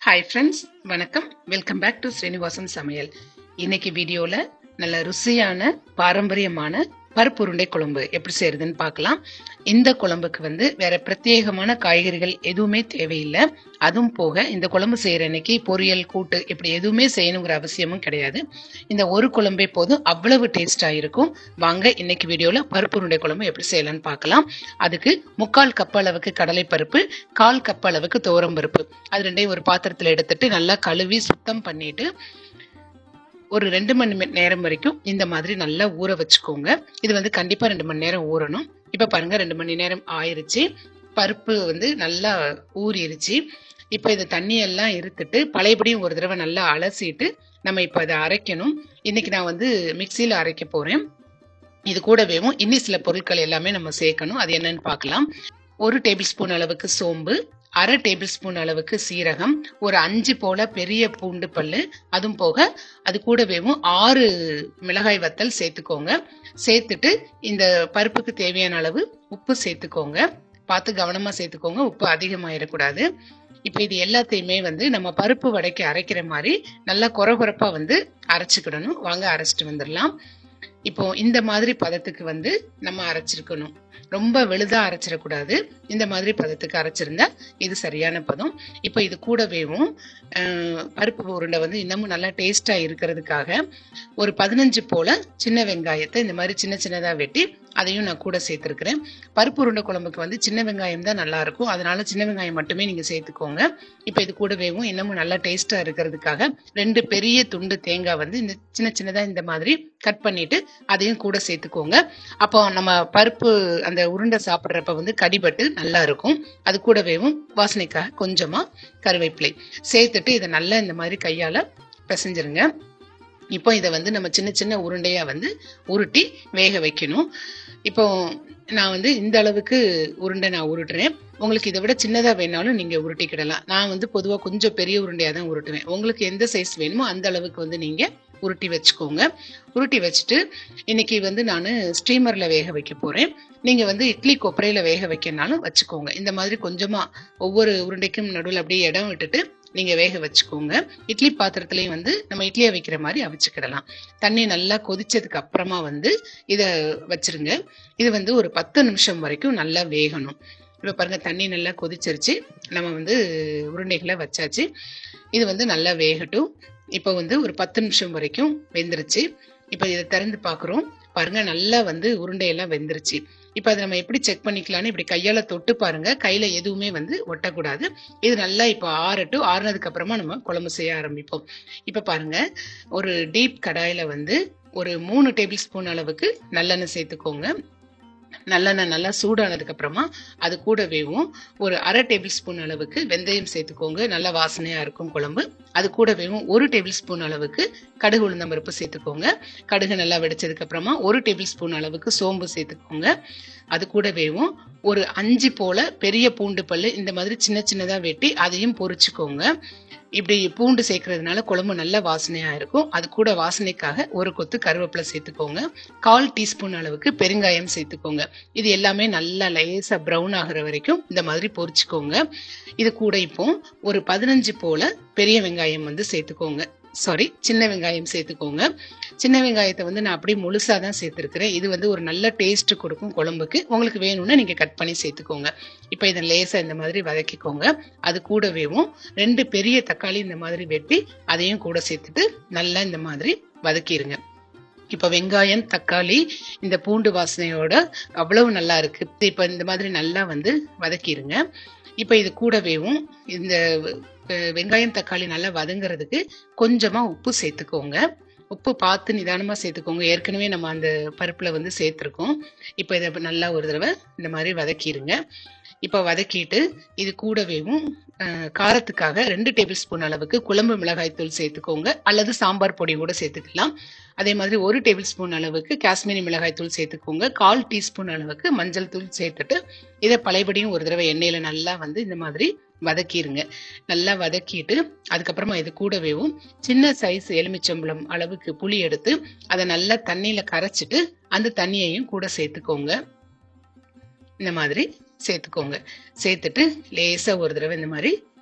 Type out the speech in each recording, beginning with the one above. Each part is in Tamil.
ஹாய் ஃப்ரெண்ட்ஸ் வணக்கம் வெல்கம் பேக் டு ஸ்ரீனிவாசன் சமையல் இன்னைக்கு வீடியோல நல்ல ருசியான பாரம்பரியமான பருப்பு உருண்டை குழம்பு எப்படி செய்யறதுன்னு பார்க்கலாம் இந்த குழம்புக்கு வந்து வேற பிரத்யேகமான காய்கறிகள் எதுவுமே தேவையில்லை அதுவும் போக இந்த குழம்பு செய்யற அன்னைக்கு பொரியல் கூட்டு இப்படி எதுவுமே செய்யணுங்கிற அவசியமும் கிடையாது இந்த ஒரு குழம்பே போதும் அவ்வளவு டேஸ்டா இருக்கும் வாங்க இன்னைக்கு வீடியோல பருப்பு உருண்டை குழம்பு எப்படி செய்யலாம்னு பார்க்கலாம் அதுக்கு முக்கால் கப் அளவுக்கு கடலை பருப்பு கால் கப் அளவுக்கு துவரம் பருப்பு அது ரெண்டையும் ஒரு பாத்திரத்துல எடுத்துட்டு நல்லா கழுவி சுத்தம் பண்ணிட்டு ஒரு ரெண்டு மணி மணி நேரம் வரைக்கும் இந்த மாதிரி நல்லா ஊற வச்சுக்கோங்க இது வந்து கண்டிப்பா ரெண்டு மணி நேரம் ஊறணும் இப்ப பாருங்க ரெண்டு மணி நேரம் ஆயிருச்சு பருப்பு வந்து நல்லா ஊறிடுச்சு இப்ப இந்த தண்ணியெல்லாம் இருத்துட்டு பழையபடியும் ஒரு தடவை நல்லா அலசிட்டு நம்ம இப்ப அதை அரைக்கணும் இன்னைக்கு நான் வந்து மிக்சியில அரைக்க போறேன் இது கூடவேவும் இன்னி சில பொருட்கள் எல்லாமே நம்ம சேர்க்கணும் அது என்னன்னு பார்க்கலாம் ஒரு டேபிள் ஸ்பூன் அளவுக்கு சோம்பு அரை டேபிள் ஸ்பூன் அளவுக்கு சீரகம் ஒரு அஞ்சு போல பெரிய பூண்டு பல்லு அதுவும் போக அது கூடவேவும் ஆறு மிளகாய் வத்தல் சேர்த்துக்கோங்க சேர்த்துட்டு இந்த பருப்புக்கு தேவையான அளவு உப்பு சேர்த்துக்கோங்க பார்த்து கவனமா சேர்த்துக்கோங்க உப்பு அதிகமாயிடக்கூடாது இப்போ இது எல்லாத்தையுமே வந்து நம்ம பருப்பு வடைக்கு அரைக்கிற மாதிரி நல்லா குறை குறைப்பா வந்து அரைச்சுக்கிடணும் வாங்க அரைச்சிட்டு வந்துடலாம் இப்போ இந்த மாதிரி பதத்துக்கு வந்து நம்ம அரைச்சிருக்கணும் ரொம்ப வெளுதா அரைச்சிடக்கூடாது இந்த மாதிரி பதத்துக்கு அரைச்சிருந்தா இது சரியான பதம் இப்போ இது கூடவேவும் பருப்பு உருண்டை வந்து இன்னமும் நல்லா டேஸ்டா இருக்கிறதுக்காக ஒரு பதினஞ்சு போல சின்ன வெங்காயத்தை இந்த மாதிரி சின்ன சின்னதா வெட்டி அதையும் நான் கூட சேர்த்துருக்கிறேன் பருப்பு உருண்டை குழம்புக்கு வந்து சின்ன வெங்காயம் தான் நல்லா இருக்கும் அதனால சின்ன வெங்காயம் மட்டுமே நீங்க சேர்த்துக்கோங்க இப்போ இது கூடவேவும் இன்னமும் நல்லா டேஸ்டா இருக்கிறதுக்காக ரெண்டு பெரிய துண்டு தேங்காய் வந்து இந்த சின்ன சின்னதா இந்த மாதிரி கட் பண்ணிட்டு அதையும் கூட சேர்த்துக்கோங்க அப்போ நம்ம பருப்பு அந்த உருண்டை சாப்பிட்றப்ப வந்து கடிபட்டு நல்லா இருக்கும் அது கூடவேவும் வாசனைக்காக கொஞ்சமா கருவேப்பிலை சேர்த்துட்டு இதை நல்லா இந்த மாதிரி கையால பிசைஞ்சிருங்க இப்போ இதை வந்து நம்ம சின்ன சின்ன உருண்டையா வந்து உருட்டி வேக வைக்கணும் இப்போ நான் வந்து இந்த அளவுக்கு உருண்டை நான் உருட்டுறேன் உங்களுக்கு இதை விட சின்னதா வேணாலும் நீங்க உருட்டிக்கிடலாம் நான் வந்து பொதுவா கொஞ்சம் பெரிய உருண்டையா தான் உருட்டுவேன் உங்களுக்கு எந்த சைஸ் வேணுமோ அந்த அளவுக்கு வந்து நீங்க உருட்டி வச்சுக்கோங்க உருட்டி வச்சுட்டு இன்னைக்கு வந்து நான் ஸ்டீமர்ல வேக வைக்க போறேன் நீங்க வந்து இட்லி கொப்பரையில வேக வைக்கனாலும் வச்சுக்கோங்க இந்த மாதிரி கொஞ்சமா ஒவ்வொரு உருண்டைக்கும் நடுவில் அப்படியே இடம் விட்டுட்டு நீங்க வேக வச்சுக்கோங்க இட்லி பாத்திரத்துலயும் வந்து நம்ம இட்லியை வைக்கிற மாதிரி அவிச்சுக்கிடலாம் தண்ணி நல்லா கொதிச்சதுக்கு அப்புறமா வந்து இத வச்சிருங்க இது வந்து ஒரு பத்து நிமிஷம் வரைக்கும் நல்லா வேகணும் இப்ப பாருங்க தண்ணி நல்லா கொதிச்சிருச்சு நம்ம வந்து உருண்டைகளை வச்சாச்சு இது வந்து நல்லா வேகட்டும் இப்போ வந்து ஒரு பத்து நிமிஷம் வரைக்கும் வெந்துருச்சு இப்போ இதை திறந்து பார்க்குறோம் பாருங்க நல்லா வந்து உருண்டையெல்லாம் வெந்துருச்சு இப்போ அதை நம்ம எப்படி செக் பண்ணிக்கலாம்னு இப்படி கையால தொட்டு பாருங்க கையில எதுவுமே வந்து ஒட்டக்கூடாது இது நல்லா இப்போ ஆறட்டும் ஆறுனதுக்கு அப்புறமா நம்ம குழம்பு செய்ய ஆரம்பிப்போம் இப்போ பாருங்க ஒரு டீப் கடாயில வந்து ஒரு மூணு டேபிள் ஸ்பூன் அளவுக்கு நல்லெண்ணெய் சேர்த்துக்கோங்க நல்லெண்ணெய் நல்லா சூடானதுக்கு அப்புறமா அது கூடவேவும் ஒரு அரை டேபிள் ஸ்பூன் அளவுக்கு வெந்தயம் சேர்த்துக்கோங்க நல்ல வாசனையா இருக்கும் குழம்பு அது கூடவேவும் ஒரு டேபிள் ஸ்பூன் அளவுக்கு கடுகு உளுந்தம் பருப்பு சேர்த்துக்கோங்க கடுகு நல்லா வெடிச்சதுக்கு அப்புறமா ஒரு டேபிள் ஸ்பூன் அளவுக்கு சோம்பு சேர்த்துக்கோங்க அது கூடவேவும் ஒரு அஞ்சு போல பெரிய பூண்டு பல்லு இந்த மாதிரி சின்ன சின்னதா வெட்டி அதையும் பொரிச்சுக்கோங்க இப்படி பூண்டு சேர்க்கறதுனால குழம்பு நல்ல வாசனையா இருக்கும் அது கூட வாசனைக்காக ஒரு கொத்து கருவேப்பிலை சேர்த்துக்கோங்க கால் டீஸ்பூன் அளவுக்கு பெருங்காயம் சேர்த்துக்கோங்க இது எல்லாமே நல்லா லேசா ப்ரௌன் ஆகுற வரைக்கும் இந்த மாதிரி பொரிச்சுக்கோங்க இது கூட இப்போ ஒரு பதினஞ்சு போல பெரிய வெங்காயம் வந்து சேர்த்துக்கோங்க சாரி சின்ன வெங்காயம் சேர்த்துக்கோங்க சின்ன வெங்காயத்தை வந்து நான் அப்படியே முழுசா தான் சேர்த்துருக்கிறேன் இது வந்து ஒரு நல்ல டேஸ்ட் கொடுக்கும் குழம்புக்கு உங்களுக்கு வேணும்னா நீங்க கட் பண்ணி சேர்த்துக்கோங்க இப்போ இதை லேசா இந்த மாதிரி வதக்கிக்கோங்க அது கூடவேவும் ரெண்டு பெரிய தக்காளி இந்த மாதிரி வெட்டி அதையும் கூட சேர்த்துட்டு நல்லா இந்த மாதிரி வதக்கிடுங்க இப்ப வெங்காயம் தக்காளி இந்த பூண்டு வாசனையோட அவ்வளவு நல்லா இருக்கு இப்ப இந்த மாதிரி நல்லா வந்து வதக்கிடுங்க இப்ப இது கூடவேவும் இந்த வெங்காயம் தக்காளி நல்லா வதங்குறதுக்கு கொஞ்சமா உப்பு சேர்த்துக்கோங்க உப்பு பார்த்து நிதானமா சேர்த்துக்கோங்க ஏற்கனவே நம்ம அந்த பருப்புல வந்து சேர்த்துருக்கோம் இப்போ இதை நல்லா ஒரு தடவை இந்த மாதிரி வதக்கிடுங்க இப்போ வதக்கிட்டு இது கூடவேவும் காரத்துக்காக ரெண்டு டேபிள் ஸ்பூன் அளவுக்கு குழம்பு மிளகாய் தூள் சேர்த்துக்கோங்க அல்லது சாம்பார் பொடி கூட சேர்த்துக்கலாம் அதே மாதிரி ஒரு டேபிள் ஸ்பூன் அளவுக்கு காஷ்மீரி மிளகாய் தூள் சேர்த்துக்கோங்க கால் டீஸ்பூன் அளவுக்கு மஞ்சள் தூள் சேர்த்துட்டு இதை பழையபடியும் ஒரு தடவை எண்ணெயில நல்லா வந்து இந்த மாதிரி வதக்கிடுங்க நல்லா வதக்கிட்டு அதுக்கப்புறமா இது கூடவேவும் சின்ன சைஸ் எலுமிச்சம்பழம் அளவுக்கு புளி எடுத்து அதை நல்லா தண்ணியில கரைச்சிட்டு அந்த தண்ணியையும் கூட சேர்த்துக்கோங்க இந்த மாதிரி சேர்த்துக்கோங்க சேர்த்துட்டு லேசா ஒரு தடவை இந்த மாதிரி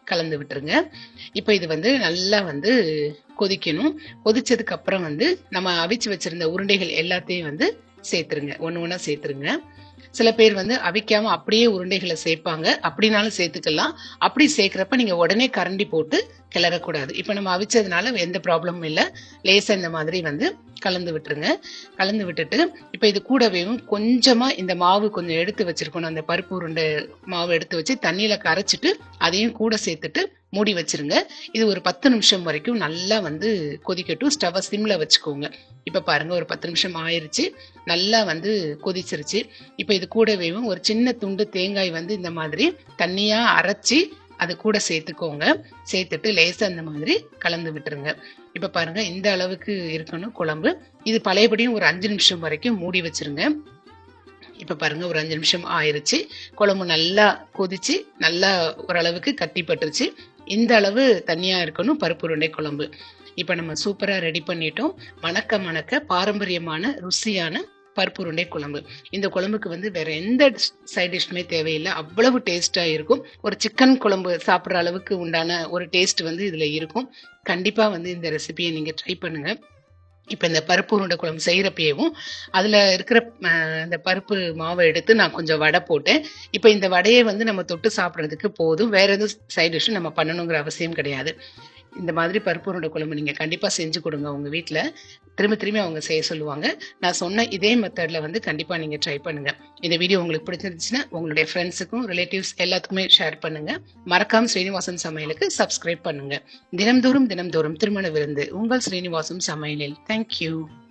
கலந்து விட்டுருங்க இப்போ இது வந்து நல்லா வந்து கொதிக்கணும் கொதிச்சதுக்கு அப்புறம் வந்து நம்ம அவிச்சு வச்சிருந்த உருண்டைகள் எல்லாத்தையும் வந்து சேர்த்துருங்க ஒன்று ஒன்றா சேர்த்துருங்க சில பேர் வந்து அவிக்காம அப்படியே உருண்டைகளை சேர்ப்பாங்க அப்படினாலும் சேர்த்துக்கலாம் அப்படி சேர்க்கிறப்ப நீங்க உடனே கரண்டி போட்டு கிளறக்கூடாது இப்போ நம்ம அவிச்சதுனால எந்த ப்ராப்ளமும் இல்லை லேசா இந்த மாதிரி வந்து கலந்து விட்டுருங்க கலந்து விட்டுட்டு இப்போ இது கூடவேவும் கொஞ்சமா இந்த மாவு கொஞ்சம் எடுத்து வச்சிருக்கணும் அந்த பருப்பு உருண்டை மாவு எடுத்து வச்சு தண்ணியில கரைச்சிட்டு அதையும் கூட சேர்த்துட்டு மூடி வச்சிருங்க இது ஒரு பத்து நிமிஷம் வரைக்கும் நல்லா வந்து கொதிக்கட்டும் ஸ்டவ்வை சிம்ல வச்சுக்கோங்க இப்போ பாருங்க ஒரு பத்து நிமிஷம் ஆயிருச்சு நல்லா வந்து கொதிச்சிருச்சு இப்போ இது கூடவேவும் ஒரு சின்ன துண்டு தேங்காய் வந்து இந்த மாதிரி தண்ணியா அரைச்சி அது கூட சேர்த்துக்கோங்க சேர்த்துட்டு லேசா அந்த மாதிரி கலந்து விட்டுருங்க இப்ப பாருங்க இந்த அளவுக்கு இருக்கணும் குழம்பு இது பழையபடியும் ஒரு அஞ்சு நிமிஷம் வரைக்கும் மூடி வச்சிருங்க இப்ப பாருங்க ஒரு அஞ்சு நிமிஷம் ஆயிருச்சு குழம்பு நல்லா கொதிச்சு நல்லா ஓரளவுக்கு கட்டி பட்டுருச்சு இந்த அளவு தண்ணியா இருக்கணும் பருப்பு உருண்டை குழம்பு இப்ப நம்ம சூப்பரா ரெடி பண்ணிட்டோம் மணக்க மணக்க பாரம்பரியமான ருசியான பருப்பு உருண்டை குழம்பு இந்த குழம்புக்கு வந்து வேற எந்த சைட் டிஷ்மே தேவையில்லை அவ்வளவு டேஸ்டா இருக்கும் ஒரு சிக்கன் குழம்பு சாப்பிட்ற அளவுக்கு உண்டான ஒரு டேஸ்ட் வந்து இதுல இருக்கும் கண்டிப்பா வந்து இந்த ரெசிபியை நீங்க ட்ரை பண்ணுங்க இப்போ இந்த பருப்பு உருண்டை குழம்பு செய்கிறப்பயவும் அதில் இருக்கிற அஹ், இந்த பருப்பு மாவை எடுத்து நான் கொஞ்சம் வடை போட்டேன் இப்போ இந்த வடையை வந்து நம்ம தொட்டு சாப்பிட்றதுக்கு போதும் வேற எதுவும் சைட் டிஷ்ஷும் நம்ம பண்ணணுங்கிற அவசியம் கிடையாது இந்த மாதிரி பருப்பு உருண்டை குழம்பு நீங்கள் கண்டிப்பாக செஞ்சு கொடுங்க உங்கள் வீட்டில் திரும்ப திரும்பி அவங்க செய்ய சொல்லுவாங்க நான் சொன்ன இதே மெத்தடில் வந்து கண்டிப்பாக நீங்கள் ட்ரை பண்ணுங்க இந்த வீடியோ உங்களுக்கு பிடிச்சிருந்துச்சுன்னா உங்களுடைய ஃப்ரெண்ட்ஸுக்கும் ரிலேட்டிவ்ஸ் எல்லாத்துக்குமே ஷேர் பண்ணுங்க மறக்காம ஸ்ரீனிவாசன் சமையலுக்கு சப்ஸ்கிரைப் பண்ணுங்க தினம்தோறும் தினம்தோறும் திருமண விருந்து உங்கள் ஸ்ரீனிவாசன் சமையலில் தேங்க்யூ